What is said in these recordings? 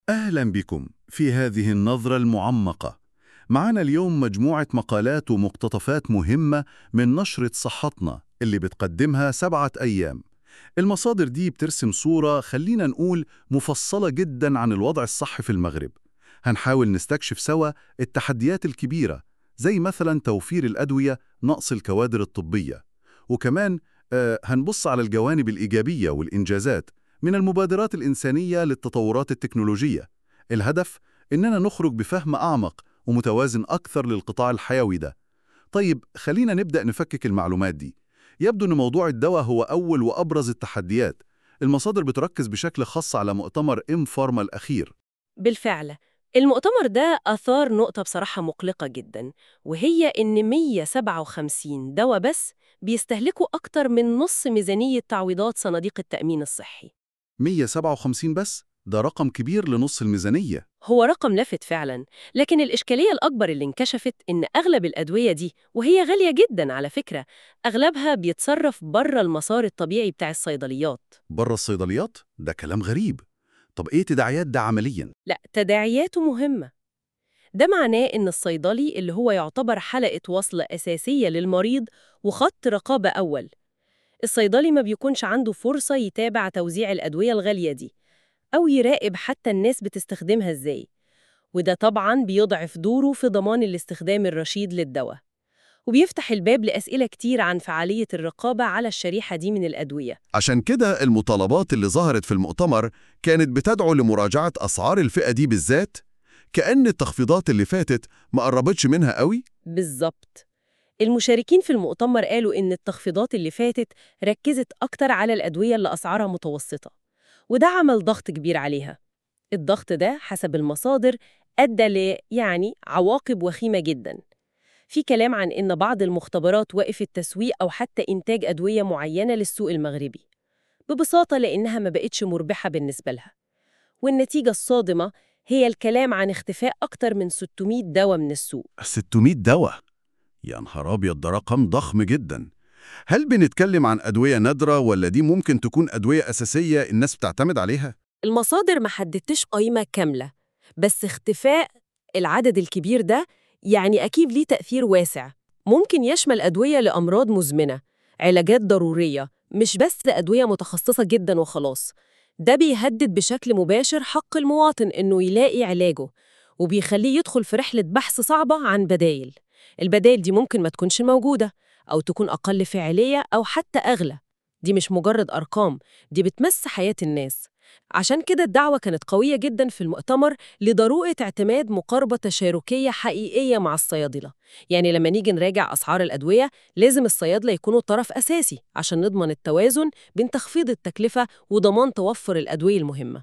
أهلا بكم في هذه النظرة المعمقة. معنا اليوم مجموعة مقالات ومقتطفات مهمة من نشرة صحتنا اللي بتقدمها سبعة أيام. المصادر دي بترسم صورة خلينا نقول مفصلة جدا عن الوضع الصحي في المغرب. هنحاول نستكشف سوا التحديات الكبيرة زي مثلا توفير الأدوية، نقص الكوادر الطبية. وكمان آه هنبص على الجوانب الإيجابية والإنجازات من المبادرات الإنسانية للتطورات التكنولوجية. الهدف إننا نخرج بفهم أعمق ومتوازن أكثر للقطاع الحيوي ده. طيب خلينا نبدأ نفكك المعلومات دي. يبدو أن موضوع الدواء هو أول وأبرز التحديات. المصادر بتركز بشكل خاص على مؤتمر إم فارما الأخير. بالفعل المؤتمر ده أثار نقطة بصراحة مقلقة جدا وهي إن 157 دواء بس بيستهلكوا أكتر من نص ميزانية تعويضات صناديق التأمين الصحي 157 بس؟ ده رقم كبير لنص الميزانية. هو رقم لافت فعلا لكن الإشكالية الأكبر اللي انكشفت إن أغلب الأدوية دي وهي غالية جدا على فكرة أغلبها بيتصرف بره المسار الطبيعي بتاع الصيدليات بره الصيدليات؟ ده كلام غريب. طب إيه تداعيات ده عملياً؟ لا تداعياته مهمة ده معناه إن الصيدلي اللي هو يعتبر حلقة وصل أساسية للمريض وخط رقابة أول الصيدلي ما بيكونش عنده فرصة يتابع توزيع الأدوية الغالية دي أو يراقب حتى الناس بتستخدمها إزاي وده طبعاً بيضعف دوره في ضمان الاستخدام الرشيد للدواء وبيفتح الباب لأسئلة كتير عن فعالية الرقابة على الشريحة دي من الأدوية عشان كده المطالبات اللي ظهرت في المؤتمر كانت بتدعو لمراجعة أسعار الفئة دي بالذات كأن التخفيضات اللي فاتت ما قربتش منها قوي بالظبط المشاركين في المؤتمر قالوا إن التخفيضات اللي فاتت ركزت أكتر على الأدوية اللي أسعارها متوسطة وده عمل ضغط كبير عليها الضغط ده حسب المصادر أدى ل يعني عواقب وخيمة جدا في كلام عن إن بعض المختبرات وقفت تسويق أو حتى إنتاج أدوية معينة للسوق المغربي ببساطة لأنها ما بقتش مربحة بالنسبة لها والنتيجة الصادمة هي الكلام عن اختفاء أكتر من 600 دواء من السوق 600 دواء يا نهار أبيض ده رقم ضخم جدا هل بنتكلم عن أدوية نادرة ولا دي ممكن تكون أدوية أساسية الناس بتعتمد عليها؟ المصادر ما حددتش قائمة كاملة بس اختفاء العدد الكبير ده يعني أكيد ليه تأثير واسع ممكن يشمل أدوية لأمراض مزمنة علاجات ضرورية مش بس أدوية متخصصة جدا وخلاص ده بيهدد بشكل مباشر حق المواطن إنه يلاقي علاجه وبيخليه يدخل في رحلة بحث صعبة عن بدايل البدايل دي ممكن ما تكونش موجودة أو تكون أقل فاعلية أو حتى أغلى دي مش مجرد أرقام دي بتمس حياة الناس عشان كده الدعوة كانت قوية جدا في المؤتمر لضرورة اعتماد مقاربة تشاركية حقيقية مع الصيادلة يعني لما نيجي نراجع أسعار الأدوية لازم الصيادلة يكونوا طرف أساسي عشان نضمن التوازن بين تخفيض التكلفة وضمان توفر الأدوية المهمة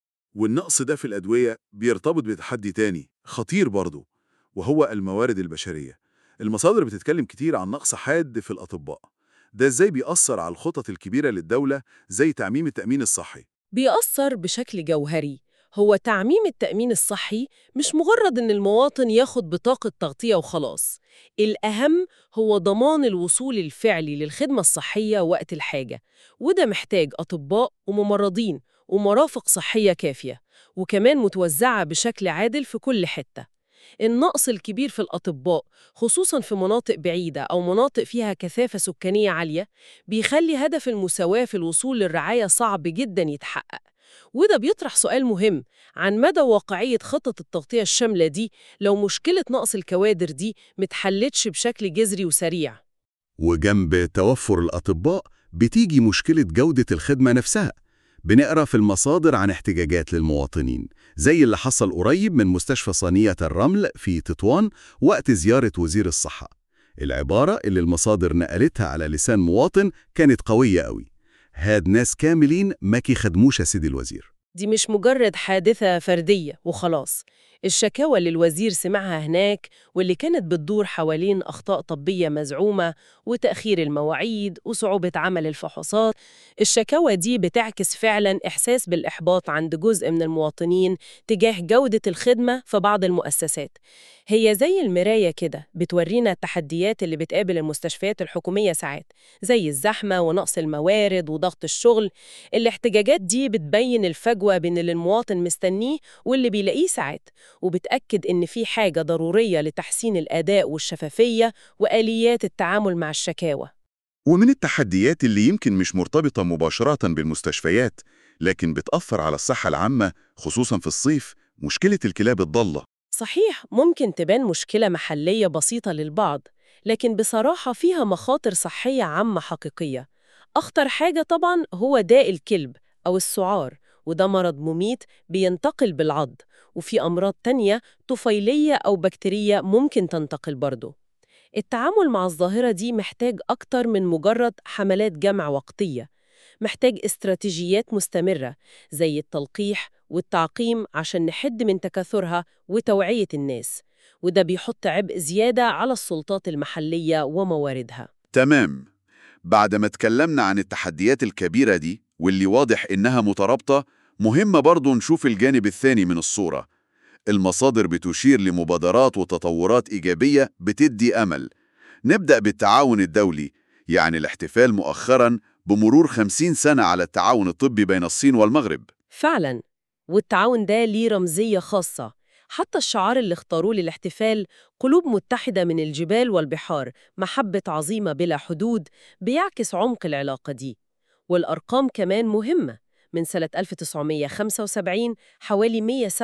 والنقص ده في الأدوية بيرتبط بتحدي تاني خطير برضه وهو الموارد البشرية المصادر بتتكلم كتير عن نقص حاد في الأطباء ده إزاي بيأثر على الخطط الكبيرة للدولة زي تعميم التأمين الصحي بيأثر بشكل جوهري هو تعميم التأمين الصحي مش مجرد إن المواطن ياخد بطاقة تغطية وخلاص الأهم هو ضمان الوصول الفعلي للخدمة الصحية وقت الحاجة وده محتاج أطباء وممرضين ومرافق صحية كافية وكمان متوزعة بشكل عادل في كل حتة النقص الكبير في الأطباء خصوصاً في مناطق بعيدة أو مناطق فيها كثافة سكانية عالية بيخلي هدف المساواة في الوصول للرعاية صعب جداً يتحقق وده بيطرح سؤال مهم عن مدى واقعية خطة التغطية الشاملة دي لو مشكلة نقص الكوادر دي متحلتش بشكل جذري وسريع وجنب توفر الأطباء بتيجي مشكلة جودة الخدمة نفسها بنقرأ في المصادر عن احتجاجات للمواطنين زي اللي حصل قريب من مستشفى صينية الرمل في تطوان وقت زيارة وزير الصحة العبارة اللي المصادر نقلتها على لسان مواطن كانت قوية قوي هاد ناس كاملين ما كي خدموش يا سيدي الوزير دي مش مجرد حادثة فردية وخلاص الشكاوى اللي الوزير سمعها هناك واللي كانت بتدور حوالين أخطاء طبية مزعومة وتأخير المواعيد وصعوبة عمل الفحوصات الشكاوى دي بتعكس فعلا إحساس بالإحباط عند جزء من المواطنين تجاه جودة الخدمة في بعض المؤسسات هي زي المراية كده بتورينا التحديات اللي بتقابل المستشفيات الحكومية ساعات زي الزحمة ونقص الموارد وضغط الشغل الاحتجاجات دي بتبين الفجوة بين اللي المواطن مستنيه واللي بيلاقيه ساعات وبتأكد إن في حاجة ضرورية لتحسين الأداء والشفافية وآليات التعامل مع الشكاوى ومن التحديات اللي يمكن مش مرتبطة مباشرة بالمستشفيات لكن بتأثر على الصحة العامة خصوصا في الصيف مشكلة الكلاب الضالة صحيح ممكن تبان مشكلة محلية بسيطة للبعض لكن بصراحة فيها مخاطر صحية عامة حقيقية أخطر حاجة طبعاً هو داء الكلب أو السعار وده مرض مميت بينتقل بالعض وفي أمراض تانية طفيلية أو بكتيرية ممكن تنتقل برضه التعامل مع الظاهرة دي محتاج أكتر من مجرد حملات جمع وقتية محتاج استراتيجيات مستمرة زي التلقيح والتعقيم عشان نحد من تكاثرها وتوعية الناس وده بيحط عبء زيادة على السلطات المحلية ومواردها تمام بعد ما اتكلمنا عن التحديات الكبيرة دي واللي واضح إنها مترابطة مهم برضو نشوف الجانب الثاني من الصورة المصادر بتشير لمبادرات وتطورات إيجابية بتدي أمل نبدأ بالتعاون الدولي يعني الاحتفال مؤخراً بمرور 50 سنة على التعاون الطبي بين الصين والمغرب فعلا والتعاون ده ليه رمزية خاصة حتى الشعار اللي اختاروه للاحتفال قلوب متحدة من الجبال والبحار محبة عظيمة بلا حدود بيعكس عمق العلاقة دي والأرقام كمان مهمة من سنة 1975 حوالي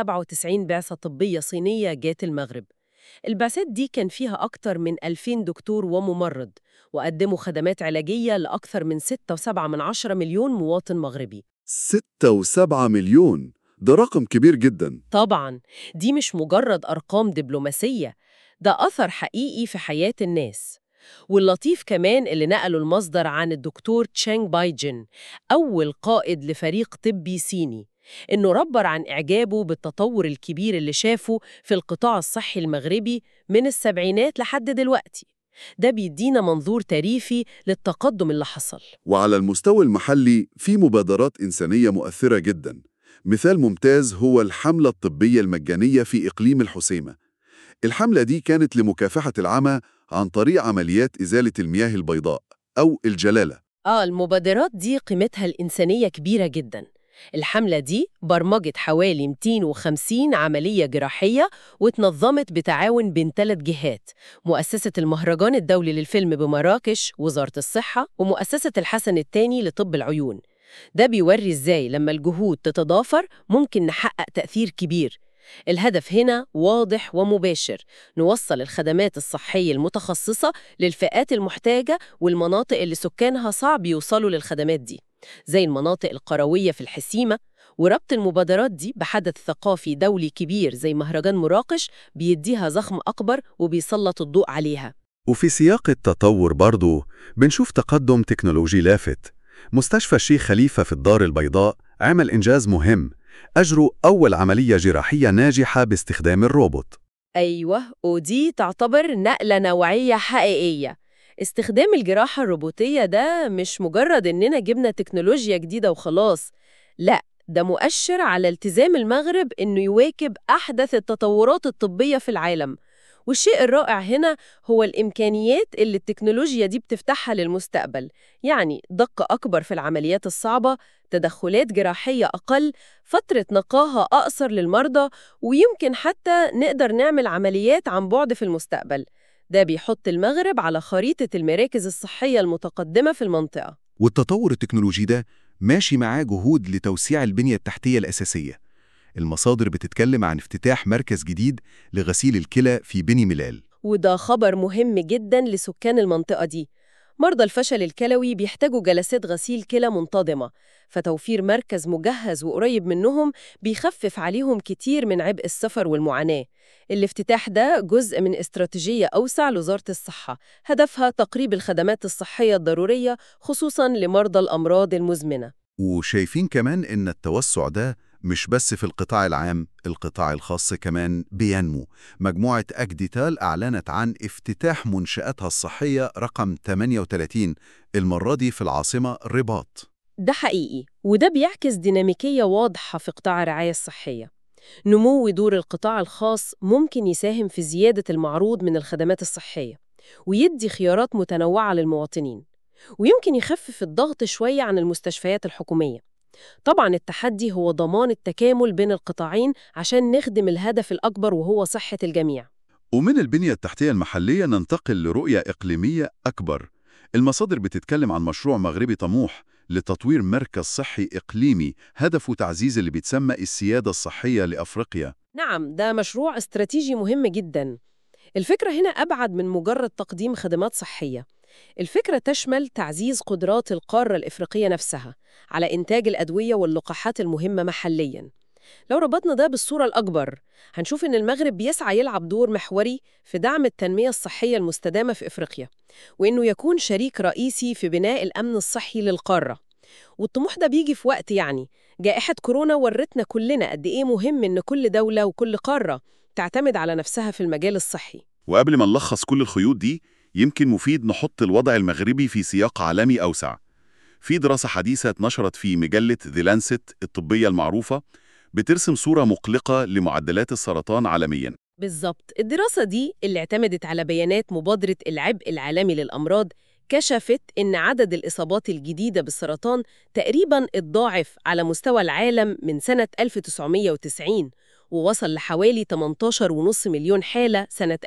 197 بعثة طبية صينية جات المغرب البعثات دي كان فيها أكتر من 2000 دكتور وممرض وقدموا خدمات علاجية لأكثر من 6.7 من عشرة مليون مواطن مغربي ستة وسبعة مليون ده رقم كبير جدا طبعاً دي مش مجرد أرقام دبلوماسية ده أثر حقيقي في حياة الناس واللطيف كمان اللي نقلوا المصدر عن الدكتور تشانغ بايجن أول قائد لفريق طبي صيني إنه ربر عن إعجابه بالتطور الكبير اللي شافه في القطاع الصحي المغربي من السبعينات لحد دلوقتي ده بيدينا منظور تاريخي للتقدم اللي حصل وعلى المستوى المحلي في مبادرات إنسانية مؤثرة جدا مثال ممتاز هو الحملة الطبية المجانية في إقليم الحسيمة الحملة دي كانت لمكافحة العمى عن طريق عمليات إزالة المياه البيضاء أو الجلالة آه المبادرات دي قيمتها الإنسانية كبيرة جدا الحملة دي برمجت حوالي 250 عملية جراحية واتنظمت بتعاون بين ثلاث جهات مؤسسة المهرجان الدولي للفيلم بمراكش وزارة الصحة ومؤسسة الحسن الثاني لطب العيون ده بيوري إزاي لما الجهود تتضافر ممكن نحقق تأثير كبير الهدف هنا واضح ومباشر نوصل الخدمات الصحية المتخصصة للفئات المحتاجة والمناطق اللي سكانها صعب يوصلوا للخدمات دي زي المناطق القروية في الحسيمة وربط المبادرات دي بحدث ثقافي دولي كبير زي مهرجان مراكش بيديها زخم أكبر وبيسلط الضوء عليها وفي سياق التطور برضو بنشوف تقدم تكنولوجي لافت مستشفى الشيخ خليفة في الدار البيضاء عمل إنجاز مهم أجروا أول عملية جراحية ناجحة باستخدام الروبوت أيوة ودي تعتبر نقلة نوعية حقيقية استخدام الجراحة الروبوتية ده مش مجرد إننا جبنا تكنولوجيا جديدة وخلاص لا ده مؤشر على التزام المغرب إنه يواكب أحدث التطورات الطبية في العالم والشيء الرائع هنا هو الإمكانيات اللي التكنولوجيا دي بتفتحها للمستقبل يعني دقة أكبر في العمليات الصعبة تدخلات جراحية أقل فترة نقاهة أقصر للمرضى ويمكن حتى نقدر نعمل عمليات عن بعد في المستقبل ده بيحط المغرب على خريطة المراكز الصحية المتقدمة في المنطقة والتطور التكنولوجي ده ماشي معاه جهود لتوسيع البنية التحتية الأساسية المصادر بتتكلم عن افتتاح مركز جديد لغسيل الكلى في بني ملال وده خبر مهم جدا لسكان المنطقة دي مرضى الفشل الكلوي بيحتاجوا جلسات غسيل كلى منتظمة فتوفير مركز مجهز وقريب منهم بيخفف عليهم كتير من عبء السفر والمعاناة الافتتاح ده جزء من استراتيجية أوسع لوزارة الصحة هدفها تقريب الخدمات الصحية الضرورية خصوصاً لمرضى الأمراض المزمنة وشايفين كمان إن التوسع ده مش بس في القطاع العام القطاع الخاص كمان بينمو مجموعة أكديتال أعلنت عن افتتاح منشآتها الصحية رقم 38 المرة دي في العاصمة رباط ده حقيقي وده بيعكس ديناميكية واضحة في قطاع الرعاية الصحية نمو دور القطاع الخاص ممكن يساهم في زيادة المعروض من الخدمات الصحية ويدي خيارات متنوعة للمواطنين ويمكن يخفف الضغط شوية عن المستشفيات الحكومية طبعا التحدي هو ضمان التكامل بين القطاعين عشان نخدم الهدف الأكبر وهو صحة الجميع ومن البنية التحتية المحلية ننتقل لرؤية إقليمية أكبر المصادر بتتكلم عن مشروع مغربي طموح لتطوير مركز صحي إقليمي هدفه تعزيز اللي بيتسمى السيادة الصحية لأفريقيا نعم ده مشروع استراتيجي مهم جدا الفكرة هنا أبعد من مجرد تقديم خدمات صحية الفكرة تشمل تعزيز قدرات القارة الإفريقية نفسها على إنتاج الأدوية واللقاحات المهمة محلياً لو ربطنا ده بالصورة الأكبر هنشوف إن المغرب بيسعى يلعب دور محوري في دعم التنمية الصحية المستدامة في إفريقيا وإنه يكون شريك رئيسي في بناء الأمن الصحي للقارة والطموح ده بيجي في وقت يعني جائحة كورونا ورتنا كلنا قد إيه مهم إن كل دولة وكل قارة تعتمد على نفسها في المجال الصحي وقبل ما نلخص كل الخيوط دي يمكن مفيد نحط الوضع المغربي في سياق عالمي أوسع في دراسة حديثة اتنشرت في مجلة ذا لانست الطبية المعروفة بترسم صورة مقلقة لمعدلات السرطان عالمياً بالظبط الدراسة دي اللي اعتمدت على بيانات مبادرة العبء العالمي للأمراض كشفت إن عدد الإصابات الجديدة بالسرطان تقريباً اتضاعف على مستوى العالم من سنة 1990 ووصل لحوالي 18.5 مليون حالة سنة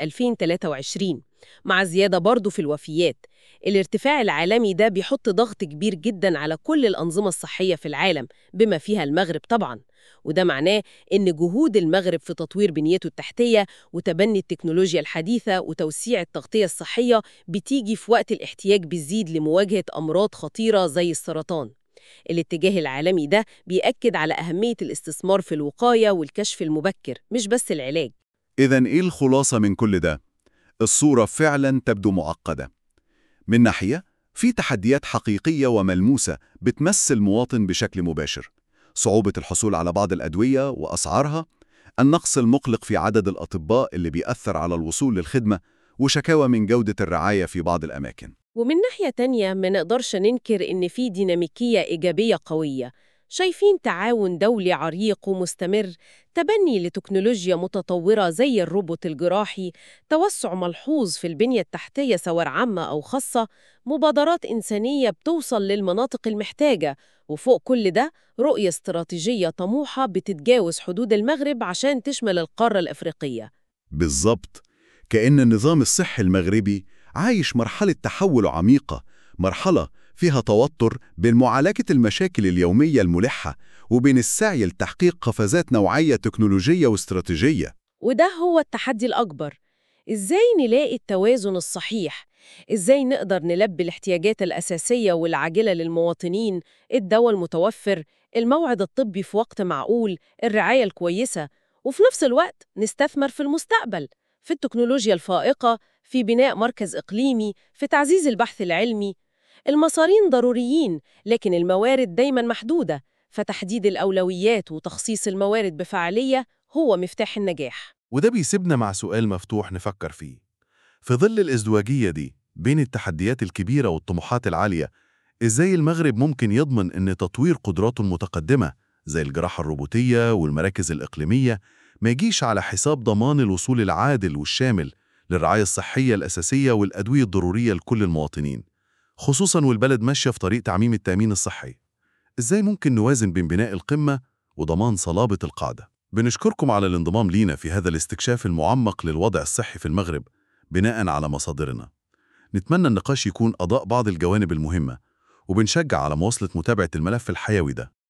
2023 مع زيادة برضه في الوفيات الارتفاع العالمي ده بيحط ضغط كبير جدا على كل الأنظمة الصحية في العالم بما فيها المغرب طبعا وده معناه إن جهود المغرب في تطوير بنيته التحتية وتبني التكنولوجيا الحديثة وتوسيع التغطية الصحية بتيجي في وقت الاحتياج بيزيد لمواجهة أمراض خطيرة زي السرطان الاتجاه العالمي ده بيأكد على أهمية الاستثمار في الوقاية والكشف المبكر مش بس العلاج إذا إيه الخلاصة من كل ده؟ الصورة فعلا تبدو معقدة من ناحية في تحديات حقيقية وملموسة بتمس المواطن بشكل مباشر صعوبة الحصول على بعض الأدوية وأسعارها النقص المقلق في عدد الأطباء اللي بيأثر على الوصول للخدمة وشكاوى من جودة الرعاية في بعض الأماكن ومن ناحية تانية ما نقدرش ننكر إن في ديناميكية إيجابية قوية شايفين تعاون دولي عريق ومستمر تبني لتكنولوجيا متطورة زي الروبوت الجراحي توسع ملحوظ في البنية التحتية سواء عامة أو خاصة مبادرات إنسانية بتوصل للمناطق المحتاجة وفوق كل ده رؤية استراتيجية طموحة بتتجاوز حدود المغرب عشان تشمل القارة الأفريقية بالظبط كأن النظام الصحي المغربي عايش مرحلة تحول عميقة مرحلة فيها توتر بين معالجة المشاكل اليومية الملحة وبين السعي لتحقيق قفزات نوعية تكنولوجية واستراتيجية وده هو التحدي الأكبر إزاي نلاقي التوازن الصحيح؟ إزاي نقدر نلبي الاحتياجات الأساسية والعاجلة للمواطنين الدواء المتوفر الموعد الطبي في وقت معقول الرعاية الكويسة وفي نفس الوقت نستثمر في المستقبل في التكنولوجيا الفائقة في بناء مركز إقليمي في تعزيز البحث العلمي المصارين ضروريين لكن الموارد دايما محدودة فتحديد الأولويات وتخصيص الموارد بفعالية هو مفتاح النجاح وده بيسيبنا مع سؤال مفتوح نفكر فيه في ظل الازدواجية دي بين التحديات الكبيرة والطموحات العالية إزاي المغرب ممكن يضمن أن تطوير قدراته المتقدمة زي الجراحة الروبوتية والمراكز الإقليمية ما يجيش على حساب ضمان الوصول العادل والشامل للرعاية الصحية الأساسية والأدوية الضرورية لكل المواطنين خصوصاً والبلد ماشية في طريق تعميم التأمين الصحي إزاي ممكن نوازن بين بناء القمة وضمان صلابة القاعدة؟ بنشكركم على الانضمام لينا في هذا الاستكشاف المعمق للوضع الصحي في المغرب بناء على مصادرنا نتمنى النقاش يكون أضاء بعض الجوانب المهمة وبنشجع على مواصلة متابعة الملف الحيوي ده